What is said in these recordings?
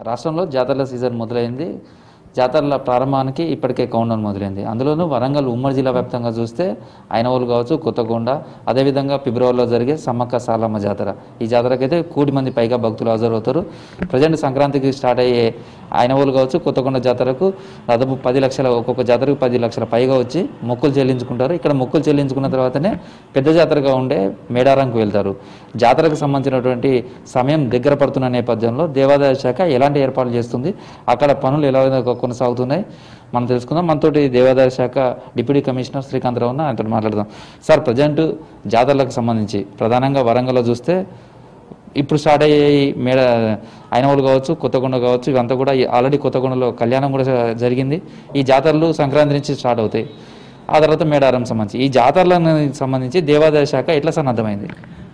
రాష్ట్రంలో జాతరల సీజన్ మొదలైంది జాతరల ప్రారంభానికి ఇప్పటికే కౌంటౌన్ మొదలైంది అందులోనూ వరంగల్ ఉమ్మడి జిల్లా వ్యాప్తంగా చూస్తే ఐనవోలు కావచ్చు కొత్తగొండ అదేవిధంగా ఫిబ్రవరిలో జరిగే సమ్మక్క సాలమ్మ జాతర ఈ జాతరకైతే కోటి మంది పైగా భక్తులు హాజరవుతారు ప్రజెంట్ సంక్రాంతికి స్టార్ట్ అయ్యే ఐనవోలు కావచ్చు కొత్తగొండ జాతరకు దాదాపు పది లక్షల ఒక్కొక్క జాతరకు పది లక్షల పైగా వచ్చి మొక్కులు చెల్లించుకుంటారు ఇక్కడ మొక్కులు చెల్లించుకున్న తర్వాతనే పెద్ద జాతరగా ఉండే మేడారంకు వెళ్తారు జాతరకు సంబంధించినటువంటి సమయం దగ్గర పడుతున్న నేపథ్యంలో దేవాదాయ శాఖ ఎలాంటి ఏర్పాట్లు చేస్తుంది అక్కడ పనులు ఎలా కొనసాగుతున్నాయి మనం తెలుసుకుందాం మనతోటి దేవాదాయ శాఖ డిప్యూటీ కమిషనర్ శ్రీకాంతరావు ఉన్న ఆయనతో మాట్లాడదాం సార్ ప్రజెంట్ జాతరలకు సంబంధించి ప్రధానంగా వరంగల్లో చూస్తే ఇప్పుడు స్టార్ట్ అయ్యే ఈ మేడ ఐనవోలు కావచ్చు కొత్తగొండ కావచ్చు ఇవంతా కూడా ఈ ఆల్రెడీ కొత్తగొండలో కళ్యాణం కూడా జ- జరిగింది ఈ జాతరలు సంక్రాంతి నుంచి స్టార్ట్ అవుతాయి ఆ తర్వాత మేడారం సంబంధించి ఈ జాతరలకు సంబంధించి దేవాదాయ శాఖ ఎట్లా సన్నద్ధమైంది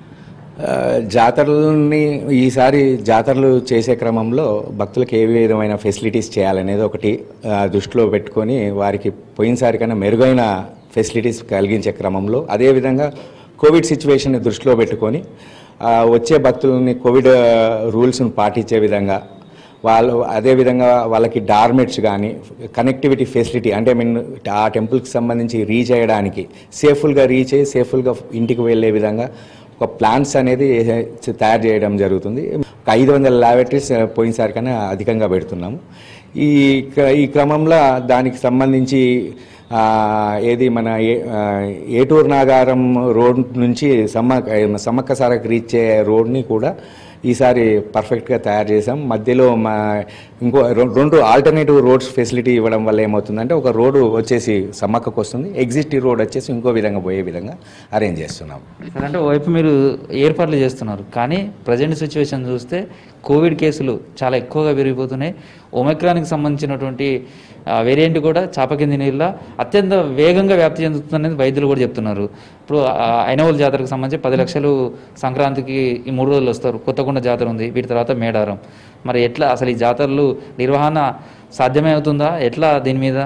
ఆ, జాతరలని ఈసారి జాతరలు చేసే క్రమంలో భక్తులకు ఏ విధమైన ఫెసిలిటీస్ చేయాలనేది ఒకటి ఆ, దృష్టిలో పెట్టుకొని వారికి పోయినసారి కన్నా మెరుగైన ఫెసిలిటీస్ కలిగించే క్రమంలో అదేవిధంగా కోవిడ్ సిచ్యువేషన్ దృష్టిలో పెట్టుకొని ఆ, వచ్చే భక్తులని కోవిడ్ రూల్స్ను పాటించే విధంగా వాళ్ళు అదేవిధంగా వాళ్ళకి డార్మెట్స్ కానీ కనెక్టివిటీ ఫెసిలిటీ అంటే మీన్ ఆ టెంపుల్కి సంబంధించి రీచ్ అయ్యడానికి సేఫుల్గా రీచ్ అయ్యి సేఫుల్గా ఇంటికి వెళ్ళే విధంగా ఒక ప్లాన్స్ అనేది తయారు చేయడం జరుగుతుంది ఒక ఐదు వందల ల్యాబొరేటరీస్ పోయినసారి కన్నా అధికంగా పెడుతున్నాము ఈ క్ర- ఈ క్రమంలో దానికి సంబంధించి ఆ, ఏది మన ఏ- ఆ, ఏటూరు నాగారం రోడ్ నుంచి సమ్మ సమ్మక్క సారకు రీచ్ అయ్యే రోడ్ని కూడా ఈసారి పర్ఫెక్ట్గా తయారు చేసాం మధ్యలో మా ఇంకో రెం- రెండు ఆల్టర్నేటివ్ రోడ్స్ ఫెసిలిటీ ఇవ్వడం వల్ల ఏమవుతుందంటే ఒక రోడ్డు వచ్చేసి సమ్మక్కకు వస్తుంది ఎగ్జిట్ రోడ్ వచ్చేసి ఇంకో విధంగా పోయే విధంగా అరేంజ్ చేస్తున్నాం సార్ అంటే ఓవైపు మీరు ఏర్పాట్లు చేస్తున్నారు కానీ ప్రజెంట్ సిచ్యువేషన్ చూస్తే కోవిడ్ కేసులు చాలా ఎక్కువగా పెరిగిపోతున్నాయి ఒమైక్రాన్కి సంబంధించినటువంటి వేరియంట్ కూడా చాప కింది నీళ్ళ అత్యంత వేగంగా వ్యాప్తి చెందుతుందనేది వైద్యులు కూడా చెప్తున్నారు ఇప్పుడు ఐనవోల్ జాతరకు సంబంధించి పది లక్షలు సంక్రాంతికి ఈ మూడు రోజులు వస్తారు కొత్తకొండ జాతర ఉంది వీటి తర్వాత మేడారం మరి ఎట్లా అసలు ఈ జాతరలు నిర్వహణ సాధ్యమే అవుతుందా ఎట్లా దీని మీద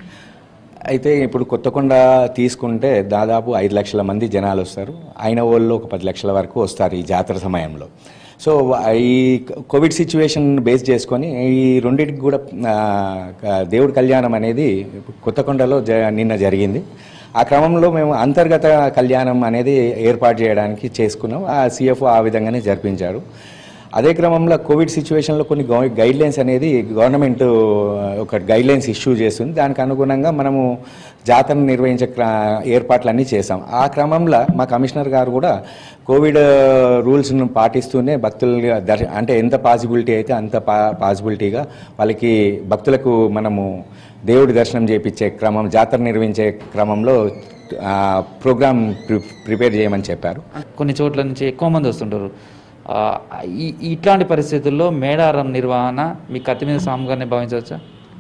అయితే ఇప్పుడు కొత్తకొండ తీసుకుంటే దాదాపు ఐదు లక్షల మంది జనాలు వస్తారు అయిన వాళ్ళు ఒక పది లక్షల వరకు వస్తారు ఈ జాతర సమయంలో సో ఈ కోవిడ్ సిచ్యువేషన్ బేస్ చేసుకొని ఈ రెండింటికి కూడా ఆ, దేవుడి కళ్యాణం అనేది కొత్తకొండలో జ నిన్న జరిగింది ఆ క్రమంలో మేము అంతర్గత కళ్యాణం అనేది ఏర్పాటు చేయడానికి చేసుకున్నాం ఆ సిఎఫ్ఓ ఆ విధంగానే జరిపించారు అదే క్రమంలో కోవిడ్ సిచ్యువేషన్లో కొన్ని గైడ్ లైన్స్ అనేది గవర్నమెంట్ ఒక గైడ్ లైన్స్ ఇష్యూ చేస్తుంది దానికి అనుగుణంగా మనము జాతరను నిర్వహించే క్ర- ఏర్పాట్లన్నీ చేసాం ఆ క్రమంలో మా కమిషనర్ గారు కూడా కోవిడ్ రూల్స్ను పాటిస్తూనే భక్తులు దర్శ అంటే ఎంత పాసిబిలిటీ అయితే అంత పా పాసిబిలిటీగా వాళ్ళకి భక్తులకు మనము దేవుడి దర్శనం చేయించే క్రమం జాతర నిర్వహించే క్రమంలో ఆ, ప్రోగ్రామ్ ప్రి- ప్రిపేర్ చేయమని చెప్పారు కొన్ని చోట్ల నుంచి ఎక్కువ మంది వస్తుంటారు ఆ, ఈ ఇట్లాంటి పరిస్థితుల్లో మేడారం నిర్వహణ మీ కత్తి మీద సాముగానే భావించవచ్చా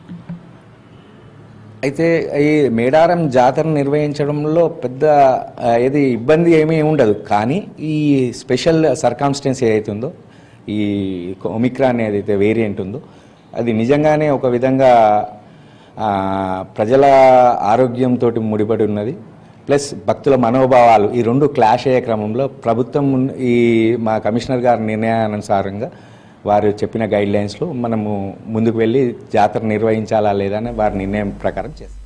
అయితే ఈ మేడారం జాతర నిర్వహించడంలో పెద్ద ఆ, ఏది ఇబ్బంది ఏమీ ఉండదు కానీ ఈ స్పెషల్ సర్కామ్స్టెన్స్ ఏదైతే ఉందో ఈ ఒమిక్రాన్ ఏదైతే వేరియంట్ ఉందో అది నిజంగానే ఒక విధంగా ఆ, ప్రజల ఆరోగ్యంతో ముడిపడి ఉన్నది ప్లస్ భక్తుల మనోభావాలు ఈ రెండు క్లాష్ అయ్యే క్రమంలో ప్రభుత్వం మున్- ఈ మా కమిషనర్ గారి నిర్ణయానుసారంగా వారు చెప్పిన గైడ్ లైన్స్లో మనము ముందుకు వెళ్ళి జాతర నిర్వహించాలా లేదా అని వారి నిర్ణయం ప్రకారం చేస్తాం